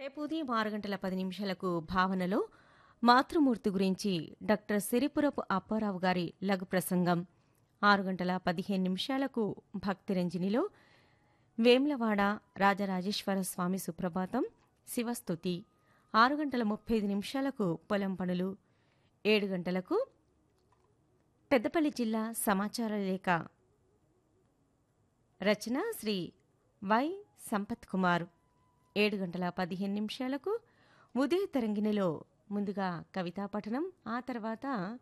రేపు ఉదయం ఆరు గంటల పది నిమిషాలకు భావనలో మాతృమూర్తి గురించి డాక్టర్ సిరిపురపు అప్పారావు గారి లఘు ప్రసంగం ఆరు గంటల పదిహేను నిమిషాలకు భక్తిరంజనిలో వేములవాడ రాజరాజేశ్వర స్వామి సుప్రభాతం శివస్తుతి ఆరు గంటల ముప్పై ఐదు నిమిషాలకు పొలం పనులు ఏడు గంటలకు పెద్దపల్లి జిల్లా సమాచార లేఖ రచన శ్రీ వై సంపత్ కుమార్ ఏడు గంటల పదిహేను నిమిషాలకు ఉదయ తరంగిణిలో ముందుగా కవితా పఠనం ఆ తర్వాత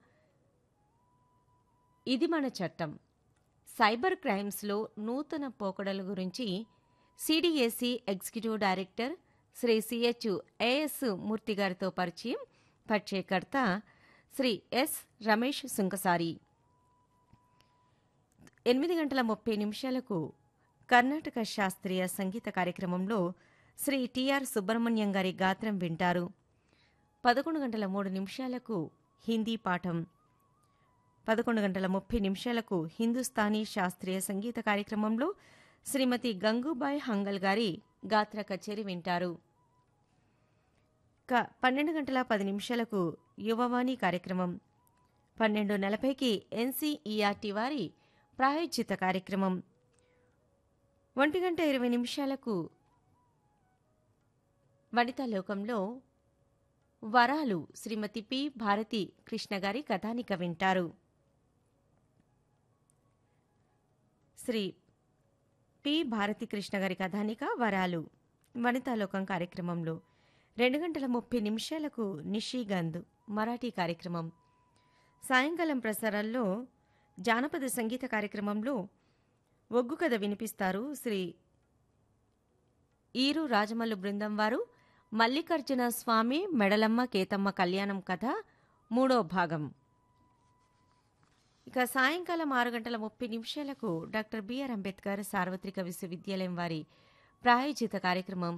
ఇది మన చట్టం సైబర్ క్రైమ్స్లో నూతన పోకడల గురించి CDAC executive director Shri CH AS Murthy గారితో పరిచయం పరిచయకర్త శ్రీ ఎస్ రమేష్ సుంకసారి ఎనిమిది గంటల ముప్పై నిమిషాలకు కర్ణాటక శాస్త్రీయ సంగీత కార్యక్రమంలో శ్రీ టిఆర్ సుబ్రహ్మణ్యం గారి గాత్రం వింటారు పదకొండు గంటల మూడు నిమిషాలకు హిందీ పాఠం పదకొండు గంటల ముప్పై నిమిషాలకు హిందుస్థానీ శాస్త్రీయ సంగీత కార్యక్రమంలో శ్రీమతి గంగూబాయ్ హంగల్ గారి గాత్ర కచేరి వింటారు క పన్నెండు గంటల పది నిమిషాలకు యువవాణి కార్యక్రమం పన్నెండు నలభైకి ఎన్సీఈఆర్టీ వారి ప్రాయోజిత కార్యక్రమం ఒంటి గంట ఇరవై నిమిషాలకు వనితా లోకంలో వరాలు శ్రీమతి పి భారతి కృష్ణ గారి కథానిక వింటారు శ్రీ పి భారతి కృష్ణ గారి కథానిక వరాలు వనితాలోకం కార్యక్రమంలో రెండు గంటల ముప్పై నిమిషాలకు నిషిగంధ్ మరాఠీ కార్యక్రమం సాయంకాలం ప్రసారాల్లో జానపద సంగీత కార్యక్రమంలో ఒగ్గు కథ వినిపిస్తారు శ్రీ ఈరు రాజమల్లు బృందం వారు మల్లికార్జున స్వామి మెడలమ్మ కేతమ్మ కళ్యాణం కథ మూడో భాగం ఇక సాయంకాలం ఆరు గంటల ముప్పై నిమిషాలకు డాక్టర్ బిఆర్ అంబేద్కర్ సార్వత్రిక విశ్వవిద్యాలయం వారి ప్రాయోజిత కార్యక్రమం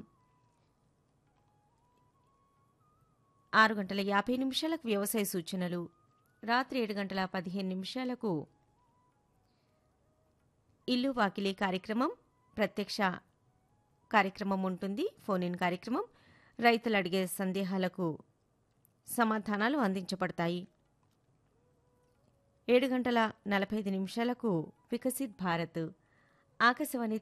ఆరు గంటల యాభై నిమిషాలకు వ్యవసాయ సూచనలు రాత్రి ఏడు గంటల పదిహేను నిమిషాలకు ఇల్లు వాకిలి కార్యక్రమం ప్రత్యక్ష కార్యక్రమం ఉంటుంది ఫోన్ ఇన్ కార్యక్రమం రైతులు అడిగే సందేహాలకు సమాధానాలు అందించబడతాయి ఏడు గంటల నలభై ఐదు నిమిషాలకు వికసిత్ భారత్ ఆకాశవాణి